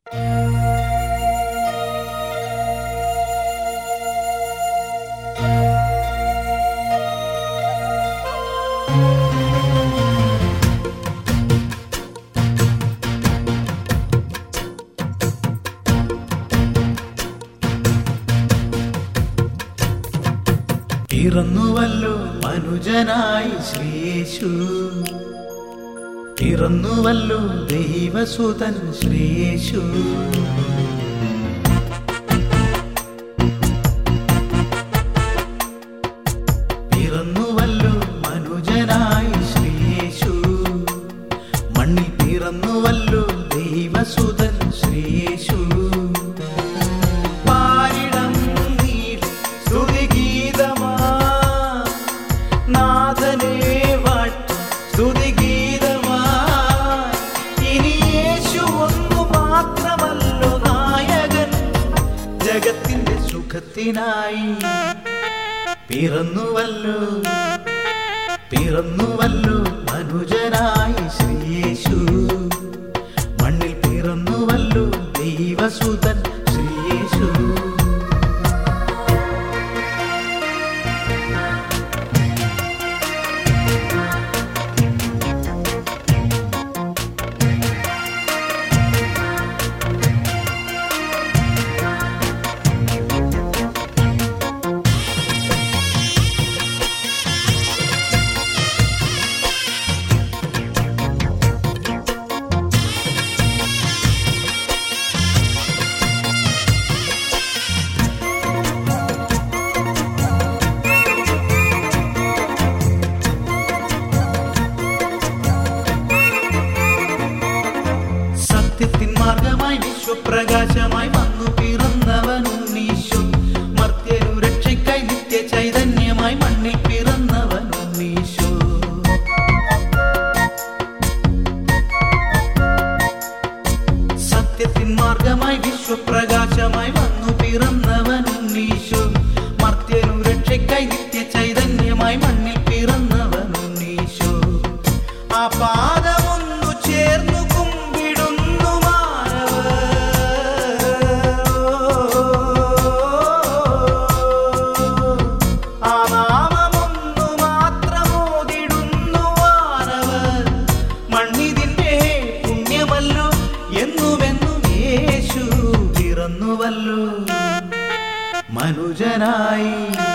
പിറന്നുവല്ലോ മനുജനായി ശ്രീയേശു പിറന്നുവല്ലോ ദൈവസുതൻ ശ്രീയേശു പിറന്നുവല്ലോ മനുജനായി ശ്രീയേശു മണ്ണിൽ പിറന്നുവല്ലോ ദൈവസുതൻ ശ്രീയേശു പാരിടം നീൾ സ്തുതിഗീതമാ നാഥനെ വാഴ്ത്തും സ്തുതിഗീതമായി ഇനി യേശു ഒന്നു മാത്രമല്ലോ നായകൻ ജഗത്തിന്റെ സുഖത്തിനായി പിറന്നുവല്ലോ പിറന്നുവല്ലോ മനുജനായി ശ്രീയേശു മണ്ണിൽ പിറന്നുവല്ലോ ദൈവസുതൻ ശ്രീയേശു സത്യത്തിൻ മാർഗമായി വിശ്വപ്രകാശമായി വന്നു പിറന്നവനും നീശോ മർത്യനു രക്ഷയ്ക്കായി നിത്യ ചൈതന്യമായി മണ്ണിൽ പിറന്നവനും നീശോ സത്യത്തിൻ മാർഗമായി വിശ്വപ്രകാശമായി വന്നു പിറന്നവനും നീശോ മർത്യനു രക്ഷയ്ക്കായി നിത്യ ചൈതന്യമായി മണ്ണിൽ പിറന്നവനും നീശോ ആ പാദമൊന്നു ചേർന്നു കുമ്പിടുന്നു മാനവ ആ നാമമൊന്നു മാത്രമോതിടുന്നു മാനവർ മണ്ണിതിന്റെ പുണ്യമല്ലോ എന്നുമെന്നും യേശു പിറന്നുവല്ലോ മനുജനായി